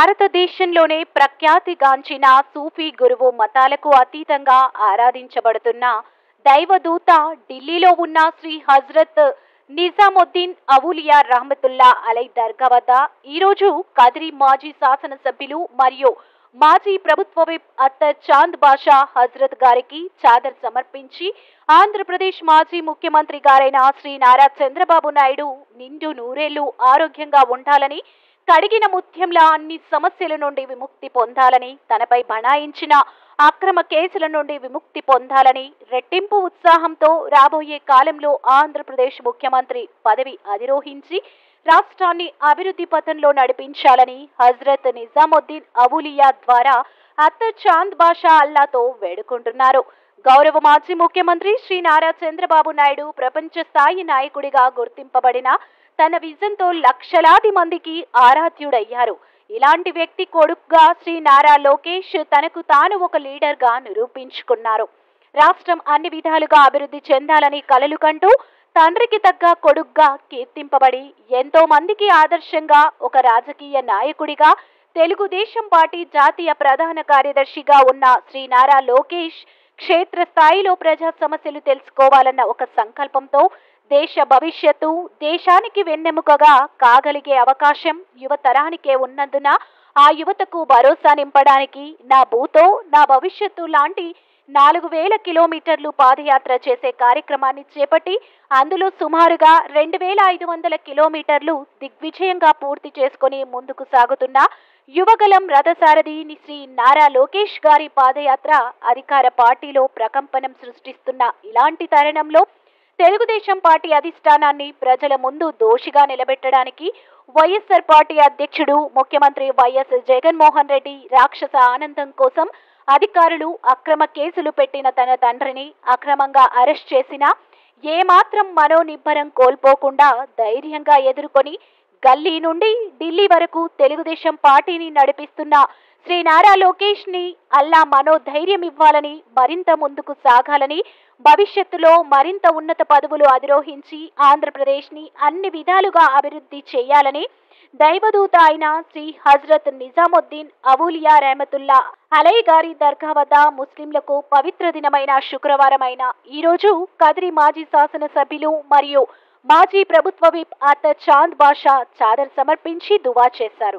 భారతదేశంలోనే ప్రఖ్యాతిగాంచిన సూఫీ గురువు మతాలకు అతీతంగా ఆరాధించబడుతున్న దైవదూత ఢిల్లీలో ఉన్న శ్రీ హజ్రత్ నిజాముద్దీన్ అవులియా రహమతుల్లా అలై దర్గా వద్ద ఈరోజు కదిరి మాజీ శాసనసభ్యులు మరియు మాజీ ప్రభుత్వ విప్ అత్తర్ చాంద్ బాషా హజ్రత్ గారికి చాదర్ సమర్పించి ఆంధ్రప్రదేశ్ మాజీ ముఖ్యమంత్రి గారైన శ్రీ నారా చంద్రబాబు నాయుడు నిండు నూరేళ్లు ఆరోగ్యంగా ఉండాలని కడిగిన ముత్యంలా అన్ని సమస్యల నుండి విముక్తి పొందాలని తనపై బనాయించిన అక్రమ కేసుల నుండి విముక్తి పొందాలని రెట్టింపు ఉత్సాహంతో రాబోయే కాలంలో ఆంధ్రప్రదేశ్ ముఖ్యమంత్రి పదవి అధిరోహించి రాష్ట్రాన్ని అభివృద్ధి పథంలో నడిపించాలని హజ్రత్ నిజాముద్దీన్ అవులియా ద్వారా అత్తర్ చాంద్ బాషా అల్లాతో వేడుకుంటున్నారు గౌరవ మాజీ ముఖ్యమంత్రి శ్రీ నారా చంద్రబాబు నాయుడు ప్రపంచ స్థాయి నాయకుడిగా గుర్తింపబడిన తన విజన్తో లక్షలాది మందికి ఆరాధ్యుడయ్యారు ఇలాంటి వ్యక్తి కొడుకుగా శ్రీ నారా లోకేష్ తనకు తాను ఒక లీడర్గా నిరూపించుకున్నారు రాష్ట్రం అన్ని విధాలుగా అభివృద్ధి చెందాలని కలలు కంటూ తండ్రికి తగ్గ కొడుగ్గా కీర్తింపబడి ఎంతో మందికి ఆదర్శంగా ఒక రాజకీయ నాయకుడిగా తెలుగుదేశం పార్టీ జాతీయ ప్రధాన కార్యదర్శిగా ఉన్న శ్రీ నారా లోకేష్ క్షేత్రస్థాయిలో ప్రజా సమస్యలు తెలుసుకోవాలన్న ఒక సంకల్పంతో దేశ భవిష్యత్తు దేశానికి వెన్నెముకగా కాగలిగే అవకాశం యువతరానికే ఉన్నందున ఆ యువతకు భరోసా నింపడానికి నా భూతో నా భవిష్యత్తు లాంటి నాలుగు వేల కిలోమీటర్లు పాదయాత్ర చేసే కార్యక్రమాన్ని చేపట్టి అందులో సుమారుగా రెండు వేల ఐదు వందల కిలోమీటర్లు దిగ్విజయంగా పూర్తి చేసుకుని ముందుకు సాగుతున్న యువగలం రథసారథి శ్రీ నారా లోకేష్ గారి పాదయాత్ర అధికార పార్టీలో ప్రకంపనం సృష్టిస్తున్న ఇలాంటి తరుణంలో తెలుగుదేశం పార్టీ అధిష్టానాన్ని ప్రజల ముందు దోషిగా నిలబెట్టడానికి వైఎస్ఆర్ పార్టీ అధ్యక్షుడు ముఖ్యమంత్రి వైఎస్ జగన్మోహన్ రెడ్డి రాక్షస ఆనందం కోసం అధికారులు అక్రమ కేసులు పెట్టిన తన తండ్రిని అక్రమంగా అరెస్ట్ చేసినా ఏమాత్రం మనోనిబ్బరం కోల్పోకుండా ధైర్యంగా ఎదుర్కొని గల్లీ నుండి ఢిల్లీ వరకు తెలుగుదేశం పార్టీని నడిపిస్తున్న శ్రీ నారా లోకేష్ ని అల్లా మనోధైర్యం ఇవ్వాలని మరింత ముందుకు సాగాలని భవిష్యత్తులో మరింత ఉన్నత పదవులు అధిరోహించి ఆంధ్రప్రదేశ్ ని అన్ని విధాలుగా అభివృద్ధి చేయాలని దైవదూత అయిన శ్రీ హజ్రత్ నిజాముద్దీన్ అవులియా రెహమతుల్లా అలై గారి దర్గా వద్ద ముస్లింలకు పవిత్ర దినమైన శుక్రవారమైన ఈ రోజు కదిరి మాజీ శాసనసభ్యులు మరియు మాజీ ప్రభుత్వ విప్ అత్త చాంద్ బాషా చాదర్ సమర్పించి దువా చేశారు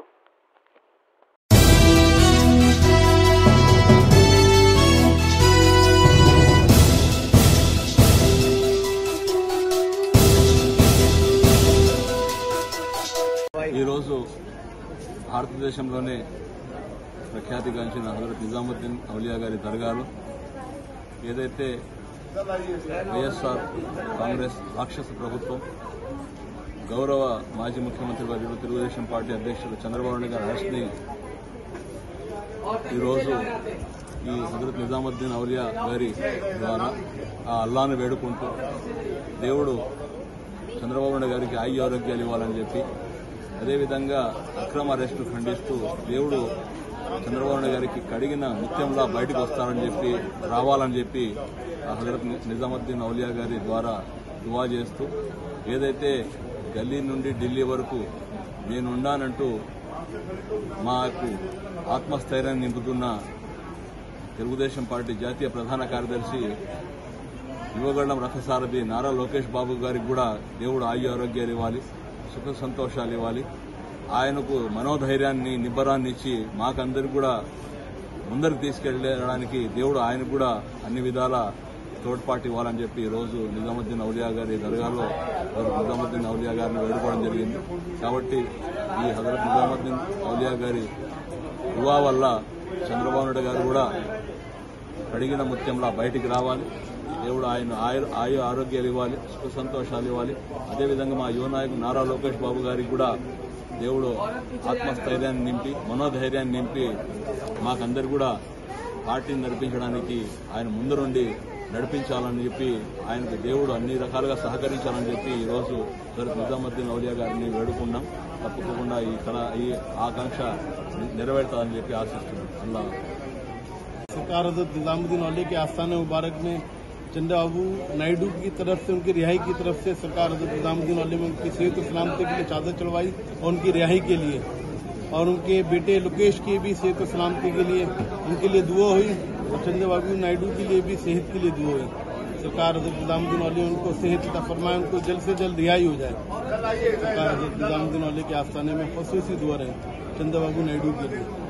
ఈరోజు భారతదేశంలోనే ప్రఖ్యాతిగాంచిన హజరత్ నిజాముద్దీన్ అవులియా గారి దర్గాలో ఏదైతే వైఎస్ఆర్ కాంగ్రెస్ రాక్షస ప్రభుత్వం గౌరవ మాజీ ముఖ్యమంత్రి వర్యులు తెలుగుదేశం పార్టీ అధ్యక్షులు చంద్రబాబు నాయుడు గారి అరెస్ట్ని ఈరోజు ఈ హజరత్ నిజాముద్దీన్ అవులియా గారి ద్వారా ఆ అల్లాను వేడుకుంటూ దేవుడు చంద్రబాబు నాయుడు గారికి ఆయి ఆరోగ్యాలు ఇవ్వాలని చెప్పి అదేవిధంగా అక్రమ అరెస్టు ఖండిస్తూ దేవుడు చంద్రబాబు నాయుడు గారికి కడిగిన ముత్యంలా బయటకు వస్తారని చెప్పి రావాలని చెప్పి ఆ హజరత్ నిజాముద్దీన్ అవులియా గారి ద్వారా దువా చేస్తూ ఏదైతే గల్లీ నుండి ఢిల్లీ వరకు నేనున్నానంటూ మాకు ఆత్మస్థైర్యాన్ని నింపుతున్న తెలుగుదేశం పార్టీ జాతీయ ప్రధాన కార్యదర్శి యువగళ్లం రథసారథి నారా లోకేష్ బాబు గారికి కూడా దేవుడు ఆయు ఆరోగ్యాలు ఇవ్వాలి సుఖ సంతోషాలు ఇవ్వాలి ఆయనకు మనోధైర్యాన్ని నిబ్బరాన్ని ఇచ్చి మాకందరికి కూడా ముందరికి తీసుకెళ్లడానికి దేవుడు ఆయనకు కూడా అన్ని విధాల తోడ్పాటు ఇవ్వాలని చెప్పి ఈ రోజు నిజాముద్దీన్ అవులియా గారి దర్గాలో హజరత్ నిజాముద్దీన్ అవులియా గారిని వేడుకోవడం జరిగింది కాబట్టి ఈ హజరత్ నిజాముద్దీన్ అవులియా గారి యువా వల్ల చంద్రబాబు నాయుడు గారు కూడా కడిగిన ముత్యంలా బయటికి రావాలి దేవుడు ఆయన ఆయు ఆయు ఆరోగ్యాలు ఇవ్వాలి సుఖ సంతోషాలు ఇవ్వాలి అదేవిధంగా మా యువ నాయకుడు నారా లోకేష్ బాబు గారికి కూడా దేవుడు ఆత్మస్థైర్యాన్ని నింపి మనోధైర్యాన్ని నింపి మాకందరు కూడా పార్టీని నడిపించడానికి ఆయన ముందు నుండి నడిపించాలని చెప్పి ఆయనకు దేవుడు అన్ని రకాలుగా సహకరించాలని చెప్పి ఈ రోజు సరత్ నిజాముద్దీన్ ఔలియా గారిని వేడుకున్నాం తప్పకుండా ఈ కళ ఈ ఆకాంక్ష నెరవేరుతాదని చెప్పి ఆశిస్తున్నాం అల్లా सरकार हजरत निजामुद्दीन औलिया के आस्थान मुबारक में चंद्रबाबू नायडू की तरफ से उनकी रिहाई की तरफ से सरकार हजरत निजामुद्दीन औलिया में उनकी सेहत और सलामती के लिए चादर चढ़वाई और उनकी रिहाई के लिए और उनके बेटे लोकेश की भी सेहत और सलामती के लिए उनके लिए दुआ हुई और चंद्रबाबू नायडू के लिए भी सेहत के लिए दुआ हुई सरकार हजरत निजामुद्दीन औली उनको सेहत अता फरमाए उनको जल्द से जल्द रिहाई हो जाए सरकार हजरत निजामुद्दीन औली के आस्थाने में खसूसी दुआ रहे चंद्रबाबू नायडू के लिए